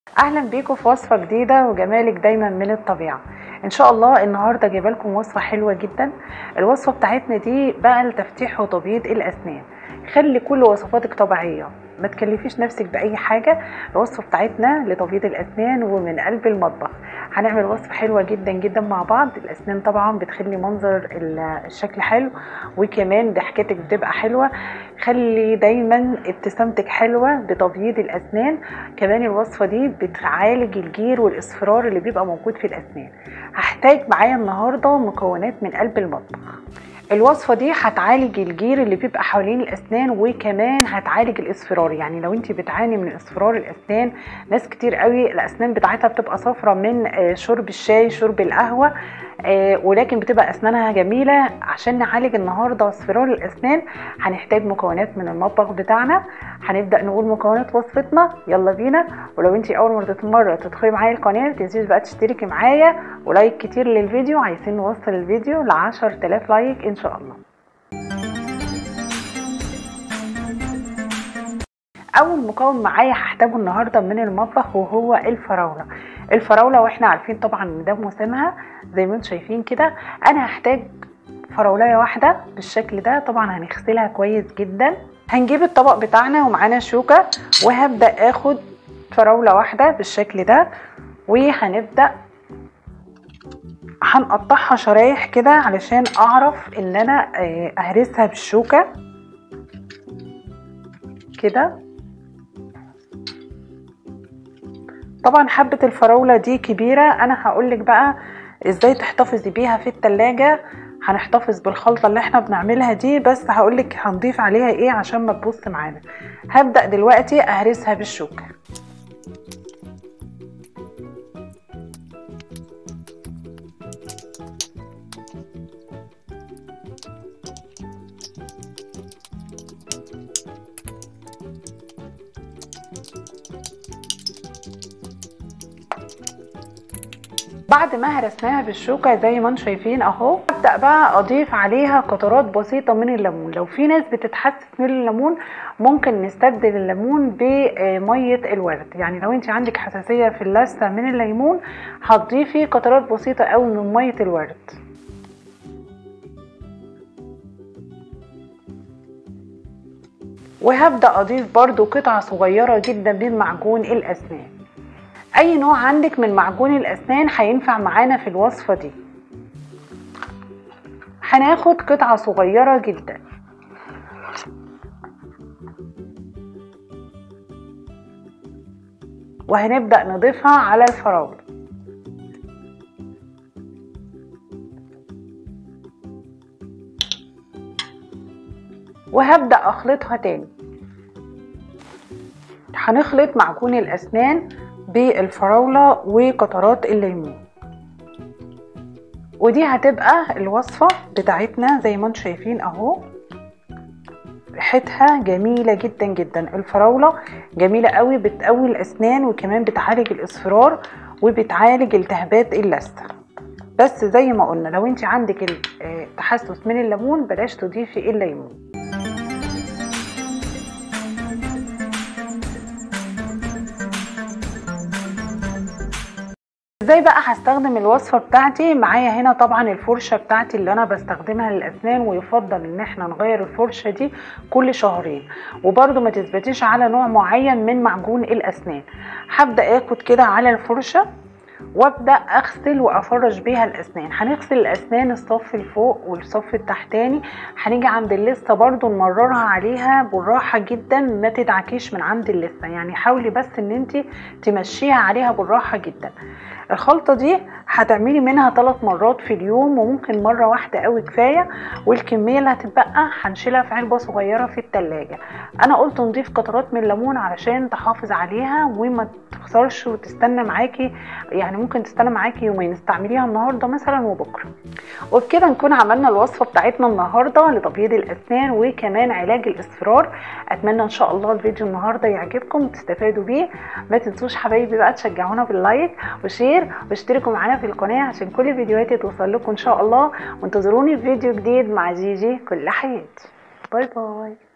اهلا بيكم في وصفه جديده وجمالك دايما من الطبيعه ان شاء الله النهارده جايبه لكم وصفه حلوه جدا الوصفه بتاعتنا دي بقى لتفتيح وتبييض الاسنان خلي كل وصفاتك طبيعيه ما تكلفيش نفسك باي حاجه الوصفه بتاعتنا لتبييض الاسنان ومن قلب المطبخ هنعمل وصفه حلوه جدا جدا مع بعض الاسنان طبعا بتخلي منظر الشكل حلو وكمان ضحكتك بتبقى حلوه خلي دايما ابتسامتك حلوه بتبييض الاسنان كمان الوصفه دي بتعالج الجير والاصفرار اللي بيبقى موجود في الاسنان هحتاج معايا النهارده مكونات من قلب المطبخ الوصفة دي هتعالج الجير اللي بيبقى حوالين الأسنان وكمان هتعالج الإصفرار يعني لو انت بتعاني من إصفرار الأسنان ناس كتير قوي الأسنان بتاعتها بتبقى صفرة من شرب الشاي شرب القهوة ولكن بتبقى أسنانها جميلة عشان نعالج النهاردة اصفرار الأسنان هنحتاج مكونات من المطبخ بتاعنا هنبدأ نقول مكونات وصفتنا يلا بينا ولو انت أول مرة مرة تدخلي معايا القناة متنسيش بقى تشتركي معايا ولايك كتير للفيديو عايزين نوصل الفيديو ل 10000 لايك إن شاء الله اول مكون معايا هحتاجه النهارده من المطبخ وهو الفراوله الفراوله واحنا عارفين طبعا ان ده موسمها زي ما انتم شايفين كده انا هحتاج فراولايه واحده بالشكل ده طبعا هنغسلها كويس جدا هنجيب الطبق بتاعنا ومعانا شوكه وهبدا اخد فراوله واحده بالشكل ده وهنبدا هنقطعها شرايح كده علشان اعرف ان انا اهرسها بالشوكه كده طبعا حبة الفراولة دي كبيرة انا هقولك بقى ازاي تحتفظي بيها في التلاجة هنحتفظ بالخلطة اللي احنا بنعملها دي بس هقولك هنضيف عليها ايه عشان ما تبص معانا هبدأ دلوقتي اهرسها بالشوكة بعد ما هرسناها بالشوكة زي ما انتم شايفين اهو ابدأ بقى اضيف عليها قطرات بسيطة من الليمون لو في ناس بتتحسس من الليمون ممكن نستبدل الليمون بمية الورد يعني لو انت عندك حساسية في اللثة من الليمون هتضيفي قطرات بسيطة قوي من مية الورد وهبدأ اضيف برضو قطعة صغيرة جدا من معجون الاسنان اي نوع عندك من معجون الاسنان هينفع معانا في الوصفة دي هناخد قطعة صغيرة جدا وهنبدأ نضيفها على الفراولة وهبدأ اخلطها تاني هنخلط معجون الاسنان بالفراولة وقطرات الليمون ودي هتبقى الوصفة بتاعتنا زي ما انتم شايفين اهو ريحتها جميلة جدا جدا الفراولة جميلة قوي بتقوي الاسنان وكمان بتعالج الاصفرار وبتعالج التهابات اللثة بس زي ما قلنا لو انت عندك التحسس من الليمون بلاش تضيفي الليمون ازاي بقى هستخدم الوصفه بتاعتي معايا هنا طبعا الفرشه بتاعتي اللي انا بستخدمها للاسنان ويفضل ان احنا نغير الفرشه دي كل شهرين وبرده ما تثبتيش على نوع معين من معجون الاسنان هبدا اخد كده على الفرشه وابدا اغسل وافرش بيها الاسنان هنغسل الاسنان الصف الفوق والصف التحتاني هنيجي عند اللثه برضو نمررها عليها بالراحه جدا ما تدعكيش من عند اللثه يعني حاولي بس ان انت تمشيها عليها بالراحه جدا الخلطة دي هتعملي منها ثلاث مرات في اليوم وممكن مرة واحدة قوي كفاية والكمية اللي هتتبقى هنشيلها في علبة صغيرة في التلاجة انا قلت نضيف قطرات من الليمون علشان تحافظ عليها وما تخسرش وتستنى معاكي يعني ممكن تستنى معاكي يومين استعمليها النهارده مثلا وبكره وبكده نكون عملنا الوصفه بتاعتنا النهارده لتبييض الاسنان وكمان علاج الاصفرار اتمنى ان شاء الله الفيديو النهارده يعجبكم وتستفادوا بيه ما تنسوش حبايبي بقى تشجعونا باللايك وشير واشتركوا معانا في القناه عشان كل فيديوهاتي توصل لكم ان شاء الله وانتظروني في فيديو جديد مع جيجي كل حياتي باي باي